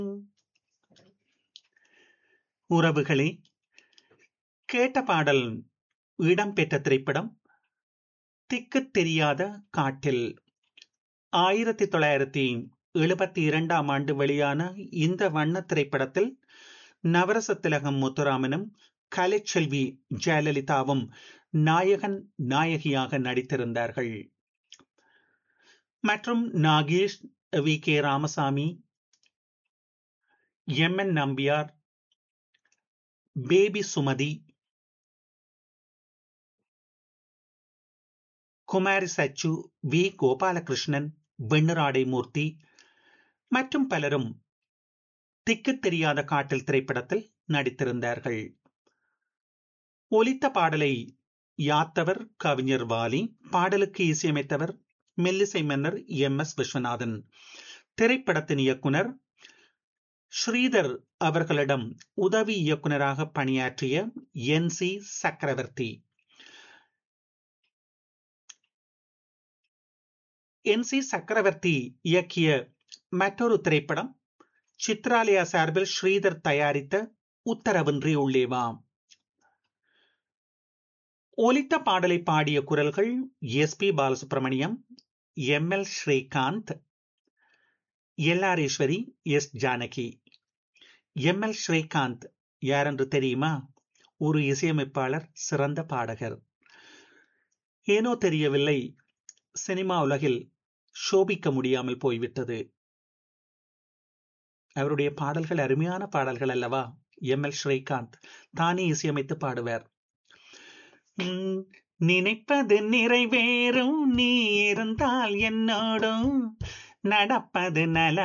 உறவுகளே கேட்ட பாடல் இடம்பெற்ற திரைப்படம் திக்குத் தெரியாத காட்டில் ஆயிரத்தி தொள்ளாயிரத்தி எழுபத்தி இரண்டாம் ஆண்டு வெளியான இந்த வண்ண திரைப்படத்தில் நவரச திலகம் முத்துராமனும் கலைச்செல்வி ஜெயலலிதாவும் நாயகன் நாயகியாக நடித்திருந்தார்கள் மற்றும் Nagesh V K Ramasamy M N Nambiar baby Sumathi Kumari Sachu V Gopalakrishnan Vennira Aadai Murthy மற்றும் பலரும் திக்கு தெரியாத காட்டில் திரைப்படத்தில் நடித்திருந்தார்கள் ஒலித்த பாடலை யாத்தவர் கவிஞர் வாலி பாடலுக்கு இசையமைத்தவர் மெல்லிசை மன்னர் எம் எஸ் விஸ்வநாதன் திரைப்படத்தின் இயக்குனர் ஸ்ரீதர் அவர்களிடம் உதவி இயக்குனராக பணியாற்றிய என் சி சக்கரவர்த்தி என் சி சக்கரவர்த்தி இயக்கிய மற்றொரு திரைப்படம் சித்ராலயா சார்பில் ஸ்ரீதர் தயாரித்த உத்தரவின்றி உள்ளேவா ஒலித்த பாடலை பாடிய குரல்கள் S B Balasubramaniam M L Srikanth எல்லாரேஸ்வரி S Janaki M L Srikanth யார் என்று தெரியுமா ஒரு இசையமைப்பாளர் சிறந்த பாடகர் ஏனோ தெரியவில்லை சினிமா உலகில் சோபிக்க முடியாமல் போய்விட்டது அவருடைய பாடல்கள் அருமையான பாடல்கள் அல்லவா எம் எல் ஸ்ரீகாந்த் தானே இசையமைத்து பாடுவார் நினைப்பது நிறைவேறும் நீ இருந்தால் என்னோடும் நடப்பது நல